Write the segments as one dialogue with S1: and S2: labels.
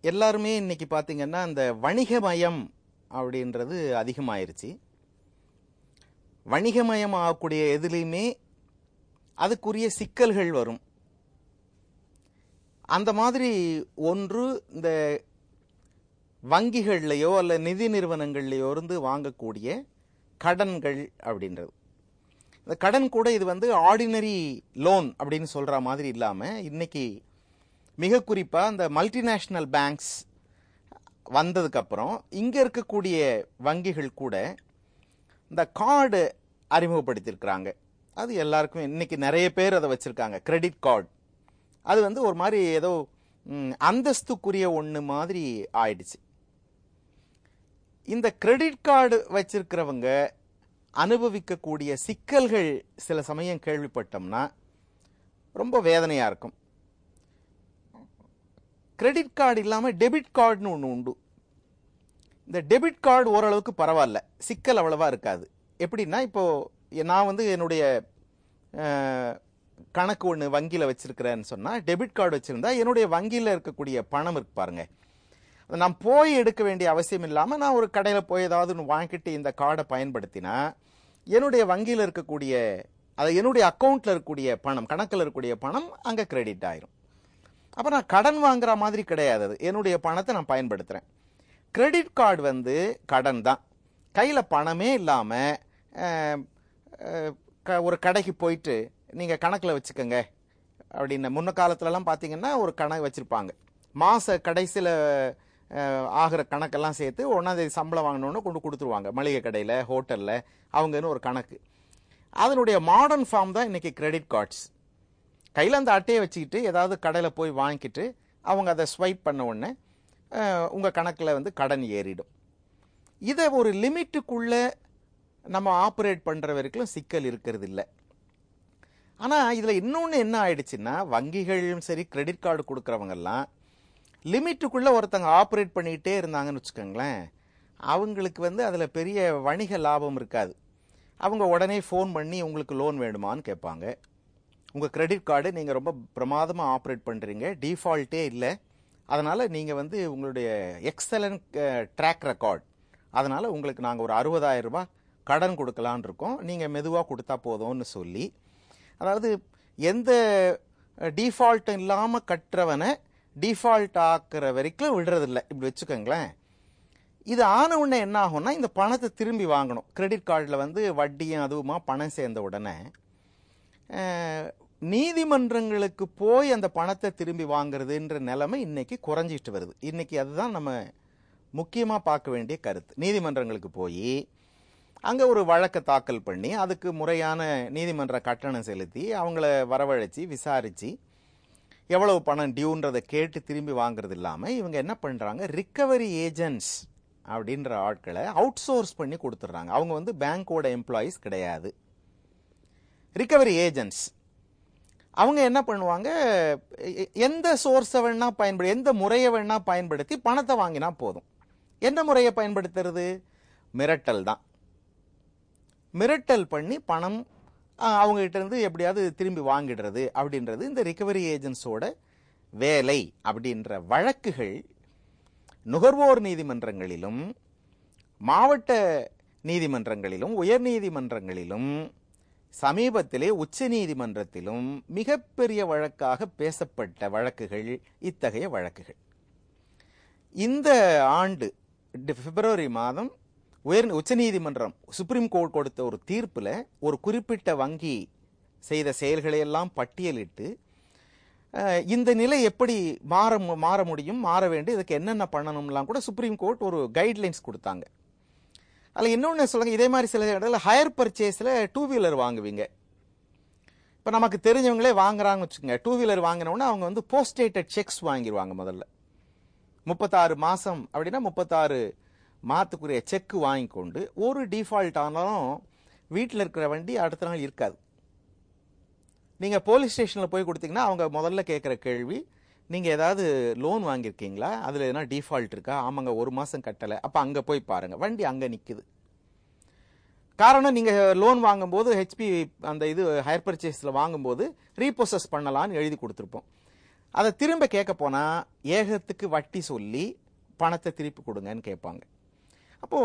S1: எல்லாருமே இன்னைக்கு பார்த்தீங்கன்னா இந்த வணிகமயம் அப்படின்றது அதிகமாயிருச்சு வணிகமயம் ஆகக்கூடிய எதுலேயுமே அதுக்குரிய சிக்கல்கள் வரும் அந்த மாதிரி ஒன்று இந்த வங்கிகள்லையோ அல்ல நிதி நிறுவனங்கள்லையோ இருந்து வாங்கக்கூடிய கடன்கள் அப்படின்றது இந்த கடன் கூட இது வந்து ஆர்டினரி லோன் அப்படின்னு சொல்ற மாதிரி இல்லாம இன்னைக்கு மிக குறிப்பா இந்த மல்டிநேஷனல் பேங்க்ஸ் வந்ததுக்கு அப்புறம் இங்க இருக்கக்கூடிய வங்கிகள் கூட இந்த கார்டு அறிமுகப்படுத்தியிருக்கிறாங்க அது எல்லாருக்கும் இன்னைக்கு நிறைய பேர் அதை வச்சிருக்காங்க கிரெடிட் கார்டு அது வந்து ஒரு மாதிரி ஏதோ ம், அந்தஸ்துக்குரிய ஒன்று மாதிரி ஆயிடுச்சு இந்த கிரெடிட் கார்டு வச்சிருக்கிறவங்க அனுபவிக்கக்கூடிய சிக்கல்கள் சில சமயம் கேள்விப்பட்டோம்னா ரொம்ப வேதனையா இருக்கும் கிரெடிட் கார்டு இல்லாமல் டெபிட் கார்டுன்னு ஒன்று உண்டு இந்த டெபிட் கார்டு ஓரளவுக்கு பரவாயில்ல சிக்கல் அவ்வளவா இருக்காது எப்படின்னா இப்போ நான் வந்து என்னுடைய அஹ், கணக்கு ஒன்று வங்கியில் வச்சிருக்கிறேன்னு சொன்னால் டெபிட் கார்டு வச்சிருந்தா என்னுடைய வங்கியில் இருக்கக்கூடிய பணம் இருக்கு பாருங்க அதை நான் போய் எடுக்க வேண்டிய அவசியம் இல்லாமல் நான் ஒரு கடையில் போய் ஏதாவது ஒன்று வாங்கிட்டு இந்த கார்டை பயன்படுத்தினா என்னுடைய வங்கியில் இருக்கக்கூடிய அது என்னுடைய அக்கௌண்ட்டில் இருக்கக்கூடிய பணம் கணக்கில் இருக்கக்கூடிய பணம் அங்கே கிரெடிட் ஆயிரும் அப்போ நான் கடன் வாங்குற மாதிரி கிடையாது அது என்னுடைய பணத்தை நான் பயன்படுத்துகிறேன் கிரெடிட் கார்டு வந்து கடன் தான் கையில் பணமே இல்லாமல் ஒரு கடைக்கு போயிட்டு நீங்கள் கணக்கில் வச்சுக்கோங்க அப்படின்னு முன்ன காலத்துலலாம் பார்த்தீங்கன்னா ஒரு கணக்கு வச்சுருப்பாங்க மாத கடைசியில் ஆகிற கணக்கெல்லாம் சேர்த்து ஒன்றாந்தேதி சம்பளம் வாங்கினோன்னு கொண்டு கொடுத்துருவாங்க மளிகை கடையில் ஹோட்டலில் அவங்கன்னு ஒரு கணக்கு அதனுடைய மாடர்ன் ஃபார்ம் தான் இன்றைக்கி கிரெடிட் கார்ட்ஸ் கையில் அந்த அட்டையை வச்சுக்கிட்டு ஏதாவது கடையில் போய் வாங்கிக்கிட்டு அவங்க அதை ஸ்வைப் பண்ண உடனே உங்கள் கணக்கில் வந்து கடன் ஏறிடும் இதை ஒரு லிமிட்டுக்குள்ளே நம்ம ஆப்ரேட் பண்ணுற வரைக்கும் சிக்கல் இருக்கிறது இல்லை ஆனால் இதில் இன்னொன்று என்ன ஆயிடுச்சுன்னா வங்கிகளும் சரி கிரெடிட் கார்டு கொடுக்குறவங்கெல்லாம் லிமிட்டுக்குள்ளே ஒருத்தங்க ஆப்ரேட் பண்ணிக்கிட்டே இருந்தாங்கன்னு வச்சுக்கோங்களேன் அவங்களுக்கு வந்து அதில் பெரிய வணிக லாபம் இருக்காது அவங்க உடனே ஃபோன் பண்ணி உங்களுக்கு லோன் வேணுமான்னு கேட்பாங்க உங்கள் கிரெடிட் கார்டு நீங்கள் ரொம்ப பிரமாதமாக ஆப்ரேட் பண்ணுறீங்க டிஃபால்ட்டே இல்லை அதனால் நீங்கள் வந்து உங்களுடைய எக்ஸலண்ட் ட்ராக் ரெக்கார்ட் அதனால் உங்களுக்கு நாங்கள் ஒரு அறுபதாயிரம் ரூபாய் கடன் கொடுக்கலான் இருக்கோம் நீங்கள் மெதுவாக கொடுத்தா போதும்னு சொல்லி அதாவது எந்த டிஃபால்ட்டும் இல்லாமல் கட்டுறவனை டிஃபால்ட் ஆக்குற வரைக்கும் விடுறதில்ல இப்படி வச்சுக்கோங்களேன் இது ஆன உடனே என்ன ஆகும்னா இந்த பணத்தை திரும்பி வாங்கணும் கிரெடிட் கார்டில் வந்து வட்டியும் அதுவுமா பணம் சேர்ந்த உடனே அஹ், நீதிமன்றங்களுக்கு போய் அந்த பணத்தை திரும்பி வாங்குறதுன்ற நிலைமை இன்னைக்கு குறைஞ்சிட்டு வருது இன்னைக்கு அதுதான் நம்ம முக்கியமாக பார்க்க வேண்டிய கருத்து நீதிமன்றங்களுக்கு போய் அங்கே ஒரு வழக்கை தாக்கல் பண்ணி அதுக்கு முறையான நீதிமன்ற கட்டணம் செலுத்தி அவங்கள வரவழைச்சி விசாரித்து எவ்வளவு பணம் டியூன்றதை கேட்டு திரும்பி வாங்குறது இல்லாமல் இவங்க என்ன பண்ணுறாங்க ரிக்கவரி ஏஜென்ட்ஸ் அப்படின்ற ஆட்களை அவுட் சோர்ஸ் பண்ணி கொடுத்துட்றாங்க அவங்க வந்து பேங்க்கோட எம்ப்ளாயீஸ் கிடையாது ரிக்கவரி ஏஜென்ட்ஸ் அவங்க என்ன பண்ணுவாங்க எ- எந்த சோர்ஸை வேணா பயன்படு எந்த முறையை வேணா பயன்படுத்தி பணத்தை வாங்கினா போதும் என்ன முறையை பயன்படுத்துறது மிரட்டல் தான் மிரட்டல் பண்ணி பணம் ஆ, அவங்க கிட்ட இருந்து எப்படியாவது திரும்பி வாங்கிடுறது அப்படின்றது இந்த ரிகவரி ஏஜென்ட்ஸோட வேலை அப்படின்ற வழக்குகள் நுகர்வோர் நீதிமன்றங்களிலும் மாவட்ட நீதிமன்றங்களிலும் உயர் நீதிமன்றங்களிலும் சமீபத்திலே உச்ச நீதிமன்றத்திலும் மிகப்பெரிய வழக்காக பேசப்பட்ட வழக்குகள் இத்தகைய வழக்குகள் இந்த ஆண்டு டி- பிப்ரவரி மாதம் உயர் உச்சநீதிமன்றம் சுப்ரீம் கோர்ட் கொடுத்த ஒரு தீர்ப்புல ஒரு குறிப்பிட்ட வங்கி செய்த செயல்களை எல்லாம் பட்டியலிட்டு அஹ், இந்த நிலை எப்படி மாற மு- மாற முடியும் மாற வேண்டும் இதுக்கு என்னென்ன பண்ணணும்லாம் கூட சுப்ரீம் கோர்ட் ஒரு கைட்லைன்ஸ் கொடுத்தாங்க அதில் இன்னொன்று சொல்லுங்க இதே மாதிரி சில இடத்துல ஹையர் பர்ச்சேஸில் டூ வீலர் வாங்குவீங்க இப்போ நமக்கு தெரிஞ்சவங்களே வாங்குறாங்கன்னு வச்சுக்கோங்க டூ வீலர் வாங்கினோன்னா அவங்க வந்து போஸ்டேட்டட் செக்ஸ் வாங்கிடுவாங்க முதல்ல முப்பத்தாறு மாதம் அப்படின்னா முப்பத்தாறு மாதத்துக்குரிய செக் வாங்கி கொண்டு ஒரு டிஃபால்ட் ஆனாலும் வீட்டில் இருக்கிற வண்டி அடுத்த நாள் இருக்காது நீங்கள் போலீஸ் ஸ்டேஷனில் போய் கொடுத்தீங்கன்னா அவங்க முதல்ல கேட்குற கேள்வி நீங்கள் ஏதாவது லோன் வாங்கியிருக்கீங்களா அதில் எதனா டிஃபால்ட் இருக்கா ஆமாங்க ஒரு மாதம் கட்டலை அப்போ அங்கே போய் பாருங்கள் வண்டி அங்கே நிற்குது காரணம் நீங்கள் லோன் வாங்கும்போது ஹெச்பி அந்த இது ஹையர் பர்ச்சேஸில் வாங்கும்போது ரீப்ரொசஸ் பண்ணலான்னு எழுதி கொடுத்துருப்போம் அதை திரும்ப கேட்க போனா ஏகத்துக்கு வட்டி சொல்லி பணத்தை திருப்பி கொடுங்கன்னு கேட்பாங்க அப்போ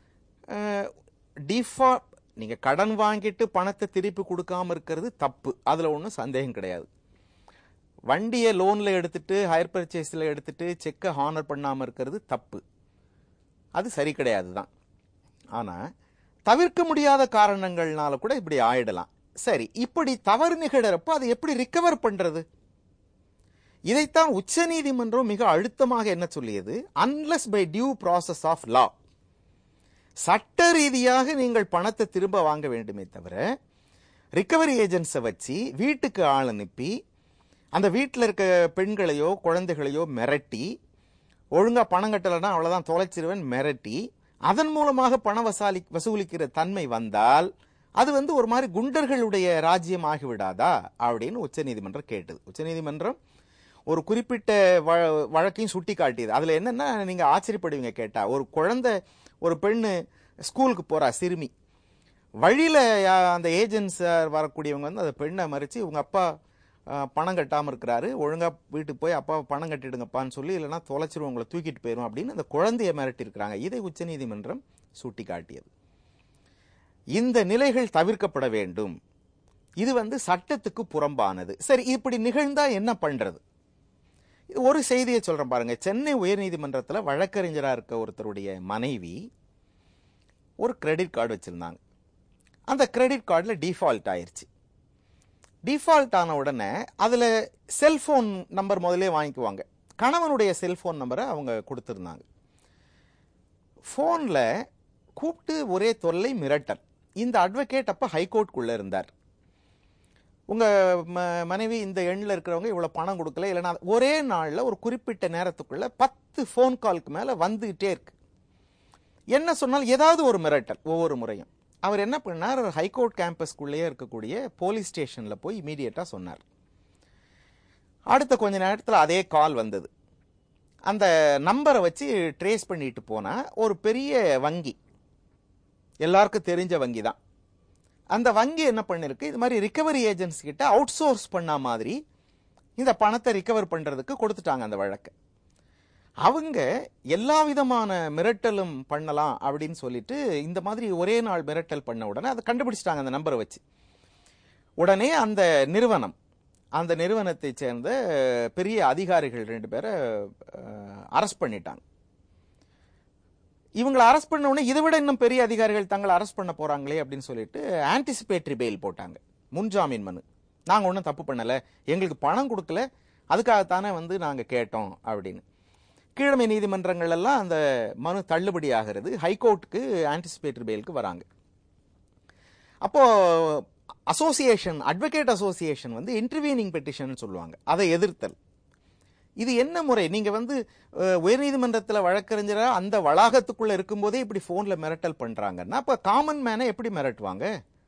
S1: டிஃபா நீங்க கடன் வாங்கிட்டு பணத்தை திருப்பி கொடுக்காம இருக்கிறது தப்பு அதுல ஒன்றும் சந்தேகம் கிடையாது வண்டியை லோன்ல எடுத்துட்டு ஹையர் பர்ச்சேஸ்ல எடுத்துட்டு செக்கை ஹானர் பண்ணாம இருக்கிறது தப்பு அது சரி கிடையாது தான் ஆனா தவிர்க்க முடியாத காரணங்கள்னால கூட இப்படி ஆயிடலாம் சரி இப்படி தவறு நிகழறப்ப அதை எப்படி ரிகவர் பண்றது இதைத்தான் உச்சநீதிமன்றம் மிக அழுத்தமாக என்ன சொல்லியது unless by due process of law சட்ட ரீதியாக நீங்கள் பணத்தை திரும்ப வாங்க வேண்டுமே தவிர ரிகவரி ஏஜென்ட்ஸை வச்சு வீட்டுக்கு ஆள் அனுப்பி அந்த வீட்டில் இருக்க பெண்களையோ குழந்தைகளையோ மிரட்டி ஒழுங்கா பணம் கட்டலைன்னா அவ்வளவுதான் தொலைச்சிருவன் மிரட்டி அதன் மூலமாக பண வசாலி வசூலிக்கிற தன்மை வந்தால் அது வந்து ஒரு மாதிரி குண்டர்களுடைய ராஜ்யம் ஆகிவிடாதா அப்படின்னு உச்சநீதிமன்றம் கேட்டது உச்சநீதிமன்றம் ஒரு குறிப்பிட்ட வ- வழக்கையும் சுட்டி காட்டியது அதுல என்னன்னா நீங்க ஆச்சரியப்படுவீங்க கேட்டா ஒரு குழந்தை ஒரு பெண்ணு ஸ்கூலுக்கு போறா சிறுமி வழியில யா- அந்த ஏஜென்ட்ஸ் வரக்கூடியவங்க வந்து அந்த பெண்ணை மறிச்சு உங்க அப்பா அஹ், பணம் கட்டாம இருக்கிறாரு ஒழுங்கா வீட்டுக்கு போய் அப்பா பணம் கட்டிடுங்கப்பான்னு சொல்லி இல்லைன்னா தொலைச்சிரும் உங்களை தூக்கிட்டு போயிரும் அப்படின்னு அந்த குழந்தைய மிரட்டி இருக்கிறாங்க இதை உச்சநீதிமன்றம் சுட்டி காட்டியது இந்த நிலைகள் தவிர்க்கப்பட வேண்டும் இது வந்து சட்டத்துக்கு புறம்பானது சரி இப்படி நிகழ்ந்தா என்ன பண்றது இது ஒரு செய்தியை சொல்றேன் பாருங்க சென்னை உயர்நீதிமன்றத்துல வழக்கறிஞரா இருக்க ஒருத்தருடைய மனைவி ஒரு கிரெடிட் கார்டு வச்சிருந்தாங்க அந்த கிரெடிட் கார்டில் டிஃபால்ட் ஆயிருச்சு டிஃபால்ட் ஆன உடனே அதில் செல்போன் நம்பர் முதல்ல வாங்கிக்குவாங்க கணவனுடைய செல்போன் நம்பரை அவங்க கொடுத்துருந்தாங்க ஃபோனில் கூப்பிட்டு ஒரே தொல்லை மிரட்டல் இந்த அட்வொகேட் அப்போ ஹைகோர்ட்குள்ளே இருந்தார் உங்கள் ம மனைவி இந்த எண்ணில் இருக்கிறவங்க இவ்வளோ பணம் கொடுக்கல இல்லைன்னா ஒரே நாளில் ஒரு குறிப்பிட்ட நேரத்துக்குள்ள பத்து ஃபோன் கால்க்கு மேலே வந்துகிட்டே இருக்கு என்ன சொன்னாலும் ஏதாவது ஒரு மிரட்டல் ஒவ்வொரு முறையும் அவர் என்ன பண்ணார் ஹைகோர்ட் கேம்பஸ்க்குள்ளேயே இருக்கக்கூடிய போலீஸ் ஸ்டேஷனில் போய் இமீடியட்டாக சொன்னார் அடுத்த கொஞ்ச நேரத்தில் அதே கால் வந்தது அந்த நம்பரை வச்சு ட்ரேஸ் பண்ணிட்டு போனா ஒரு பெரிய வங்கி எல்லாருக்கும் தெரிஞ்ச வங்கி தான் அந்த வங்கி என்ன பண்ணிருக்கு இது மாதிரி ரிகவரி ஏஜென்ட்ஸ் கிட்ட அவுட் சோர்ஸ் பண்ண மாதிரி இந்த பணத்தை ரிகவர் பண்றதுக்கு கொடுத்துட்டாங்க அந்த வழக்கை அவங்க எல்லா விதமான மிரட்டலும் பண்ணலாம் அப்படின்னு சொல்லிட்டு இந்த மாதிரி ஒரே நாள் மிரட்டல் பண்ண உடனே அதை கண்டுபிடிச்சிட்டாங்க அந்த நம்பரை வச்சு உடனே அந்த நிறுவனம் அந்த நிறுவனத்தை சேர்ந்த பெரிய அதிகாரிகள் ரெண்டு பேரை அரெஸ்ட் பண்ணிட்டாங்க இவங்களை அரெஸ்ட் பண்ண உடனே இதை விட இன்னும் பெரிய அதிகாரிகள் தங்களை அரெஸ்ட் பண்ண போறாங்களே அப்படின்னு சொல்லிட்டு ஆன்டிசிபேட்டரி பெயில் போட்டாங்க முன்ஜாமீன் மனு நாங்க ஒன்றும் தப்பு பண்ணல எங்களுக்கு பணம் கொடுக்கல அதுக்காகத்தானே வந்து நாங்க கேட்டோம் அப்படின்னு கீழமை நீதிமன்றங்கள் எல்லாம் அந்த மனு தள்ளுபடி ஆகிறது ஹைகோர்ட்டுக்கு ஆன்டிசிபேட்டரி பெயிலுக்கு வராங்க அப்போ அசோசியேஷன் அட்வொகேட் அசோசியேஷன் வந்து இன்டர்வியூனிங் பெட்டிஷன் சொல்லுவாங்க அதை எதிர்த்தல் இது என்ன முறை நீங்க வந்து அஹ், உயர்நீதிமன்றத்துல வழக்கறிஞரா அந்த வளாகத்துக்குள்ள இருக்கும்போதே இப்படி போன்ல மிரட்டல் பண்றாங்கன்னா அப்ப காமன் மேனை எப்படி மிரட்டுவாங்க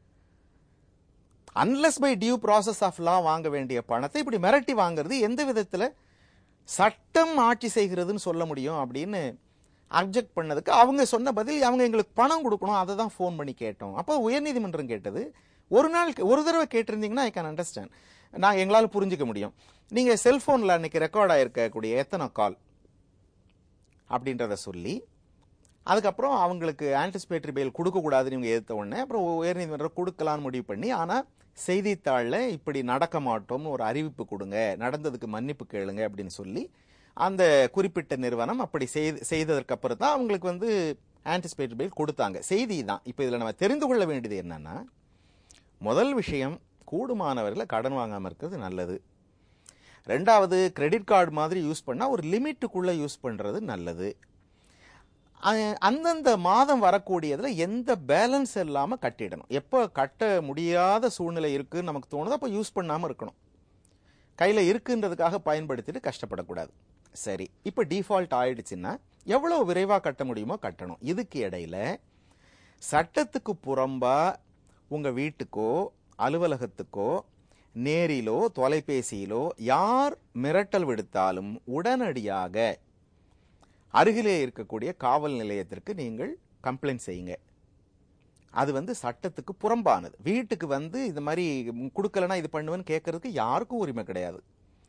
S1: unless by due process of law வாங்க வேண்டிய பணத்தை இப்படி மிரட்டி வாங்குறது எந்த விதத்துல சட்டம் ஆட்சி செய்கிறதுன்னு சொல்ல முடியும் அப்படின்னு அப்ஜெக்ட் பண்ணதுக்கு அவங்க சொன்ன பதில் அவங்க எங்களுக்கு பணம் கொடுக்கணும் அதை தான் ஃபோன் பண்ணி கேட்டோம் அப்போ உயர்நீதிமன்றம் கேட்டது ஒரு நாள் ஒரு தடவை கேட்டிருந்தீங்கன்னா ஐ கேன் அண்டர்ஸ்டாண்ட் நான் எங்களால் புரிஞ்சுக்க முடியும் நீங்க செல்போன்ல அன்னைக்கு ரெக்கார்ட் ஆயிருக்கக்கூடிய எத்தனை கால் அப்படின்றத சொல்லி அதுக்கப்புறம் அவங்களுக்கு ஆன்டிசிபேட்டரி பெயில் கொடுக்கக்கூடாதுன்னு இவங்க எதிர்த்த உடனே அப்புறம் உயர்நீதிமன்றம் கொடுக்கலான்னு முடிவு பண்ணி ஆனால் செய்தித்தாளில் இப்படி நடக்க மாட்டோம்னு ஒரு அறிவிப்பு கொடுங்க நடந்ததுக்கு மன்னிப்பு கேளுங்க அப்படின்னு சொல்லி அந்த குறிப்பிட்ட நிறுவனம் அப்படி செய்து செய்ததற்கு அப்புறம் தான் அவங்களுக்கு வந்து ஆன்டிசிபேட்டரி பெயில் கொடுத்தாங்க செய்தி தான் இப்போ இதில் நம்ம தெரிந்து கொள்ள வேண்டியது என்னன்னா முதல் விஷயம் கூடுமானவர்களை கடன் வாங்காமல் இருக்கிறது நல்லது ரெண்டாவது கிரெடிட் கார்டு மாதிரி யூஸ் பண்ணால் ஒரு லிமிட்டுக்குள்ளே யூஸ் பண்ணுறது நல்லது அ- அந்தந்த மாதம் வரக்கூடியதுல எந்த பேலன்ஸ் இல்லாம கட்டிடணும் எப்போ கட்ட முடியாத சூழ்நிலை இருக்குன்னு நமக்கு தோணுதோ அப்போ யூஸ் பண்ணாம இருக்கணும் கையில இருக்குன்றதுக்காக பயன்படுத்திட்டு கஷ்டப்படக்கூடாது சரி இப்போ டிஃபால்ட் ஆயிடுச்சுன்னா எவ்வளவு விரைவா கட்ட முடியுமோ கட்டணும் இதுக்கு இடையில சட்டத்துக்கு புறம்பா உங்க வீட்டுக்கோ அலுவலகத்துக்கோ நேரிலோ தொலைபேசியிலோ யார் மிரட்டல் விடுத்தாலும் உடனடியாக அருகிலே இருக்கக்கூடிய காவல் நிலையத்திற்கு நீங்கள் கம்ப்ளைண்ட் செய்யுங்க அது வந்து சட்டத்துக்கு புறம்பானது வீட்டுக்கு வந்து இது மாதிரி கொடுக்கலனா இது பண்ணுவேன்னு கேட்கறதுக்கு யாருக்கும் உரிமை கிடையாது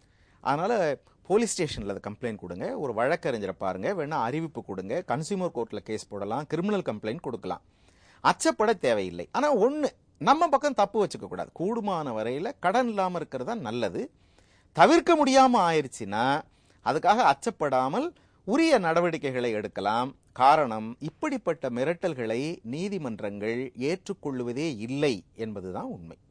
S1: அதனால போலீஸ் ஸ்டேஷனில் அதை கம்ப்ளைண்ட் கொடுங்க ஒரு வழக்கறிஞரை பாருங்க வேணா அறிவிப்பு கொடுங்க கன்சியூமர் கோர்ட்டில் கேஸ் போடலாம் கிரிமினல் கம்ப்ளைண்ட் கொடுக்கலாம் அச்சப்பட தேவையில்லை ஆனால் ஒன்று நம்ம பக்கம் தப்பு வச்சுக்க கூடாது கூடுமான வரையில் கடன் இல்லாமல் இருக்கிறது தான் நல்லது தவிர்க்க முடியாமல் ஆயிடுச்சுன்னா அதுக்காக அச்சப்படாமல் உரிய நடவடிக்கைகளை எடுக்கலாம் காரணம் இப்படிப்பட்ட மிரட்டல்களை நீதிமன்றங்கள் ஏற்றுக்கொள்வதே இல்லை என்பதுதான் உண்மை